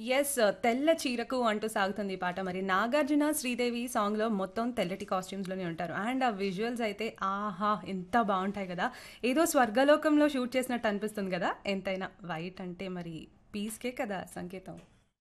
yes తెల్ల చీరకు అంటూ సాగుతుంది ఈ పాట మరి నాగార్జున శ్రీదేవి సాంగ్ లో మొత్తం తెల్లటి కాస్ట్యూమ్స్ లోనే ఉంటారు అండ్ ఆ విజువల్స్ అయితే ఆహా ఎంత బాగుంటాయి కదా ఏదో స్వర్గలోకంలో షూట్ చేసినట్టు అనిపిస్తుంది కదా ఎంతైనా వైట్ అంటే మరి పీస్కే కదా సంకేతం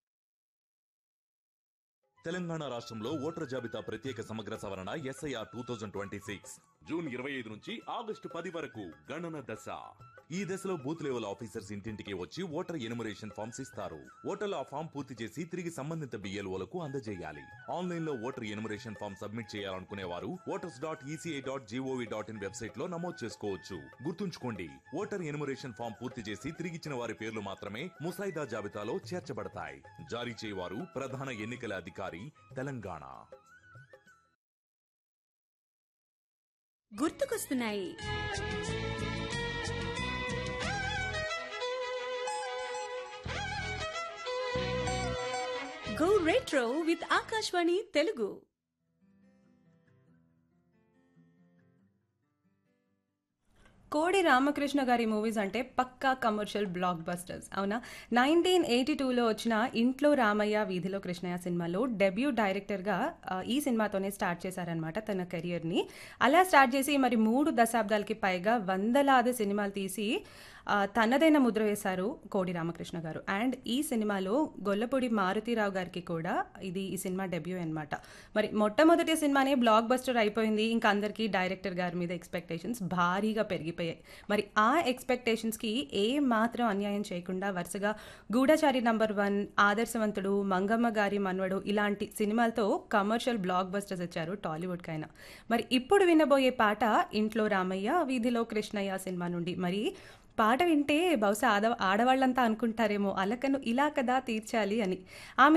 తెలంగాణ రాష్ట్రంలో ఓటర్ జాబితా ప్రత్యేక సమగ్ర సవరణ SIR two thousand twenty six June ఇరవై ఐదు నుంచి ఆగస్టు పది వరకు గణన దశ ఈ దశలో బూత్ లెవెల్ ఆఫీసర్స్ ఇంటింటికి వచ్చి ఓటర్ ఎనుమరేషన్ ఫామ్స్ ఇస్తారు ఓటర్లు ఆ ఫామ్ పూర్తి చేసి తిరిగి సంబంధిత బిఎల్ఓలకు అందజేయాలి ఆన్లైన్ లో ఓటర్ ఎనుమరేషన్ ఫామ్ సబ్మిట్ చేయాలనుకునే వారు voters dot ECI dot gov dot in website లో నమోదు చేసుకోవచ్చు గుర్తుంచుకోండి ఓటర్ ఎనుమరేషన్ ఫామ్ పూర్తి చేసి తిరిగిచ్చిన వారి పేర్లు మాత్రమే ముసాయిదా జాబితాలో చేర్చబడతాయి జారీ చేయవారు ప్రధాన ఎన్నికల అధికారి తెలంగాణ గుర్తుకొస్తున్నాయి go retro with Akashvani Telugu Kodi Ramakrishna గారి మూవీస్ అంటే పక్కా కమర్షియల్ బ్లాక్ బస్టర్స్ అవునా నైన్టీన్ ఎయిటీ టూలో వచ్చిన ఇంట్లో రామయ్య వీధిలో కృష్ణయ్య సినిమాలో డెబ్యూ డైరెక్టర్గా ఆ, ఈ సినిమాతోనే స్టార్ట్ చేశారనమాట తన కెరియర్ని అలా స్టార్ట్ చేసి మరి మూడు దశాబ్దాలకి పైగా వందలాది సినిమాలు తీసి ఆ, తనదైన ముద్ర వేశారు కోడి రామకృష్ణ గారు అండ్ ఈ సినిమాలో గొల్లపూడి మారుతీరావు గారికి కూడా ఇది ఈ సినిమా డెబ్యూ అన్నమాట మరి మొట్టమొదటి సినిమానే బ్లాక్ బస్టర్ అయిపోయింది ఇంకా అందరికీ డైరెక్టర్ గారి మీద ఎక్స్పెక్టేషన్స్ భారీగా పెరిగిపోయాయి మరి ఆ ఎక్స్పెక్టేషన్స్కి ఏ మాత్రం అన్యాయం చేయకుండా వరుసగా గూఢచారి నంబర్ వన్ ఆదర్శవంతుడు మంగమ్మ గారి మన్వడు ఇలాంటి సినిమాలతో కమర్షియల్ బ్లాక్ బస్టర్స్ ఇచ్చారు టాలీవుడ్కి అయినా మరి ఇప్పుడు వినబోయే పాట ఇంట్లో రామయ్య వీధిలో కృష్ణయ్య సినిమా నుండి మరి పాట వింటే బహుశా ఆడ ఆడవాళ్ళంతా అనుకుంటారేమో అలకను ఇలా కదా తీర్చాలి అని ఆమె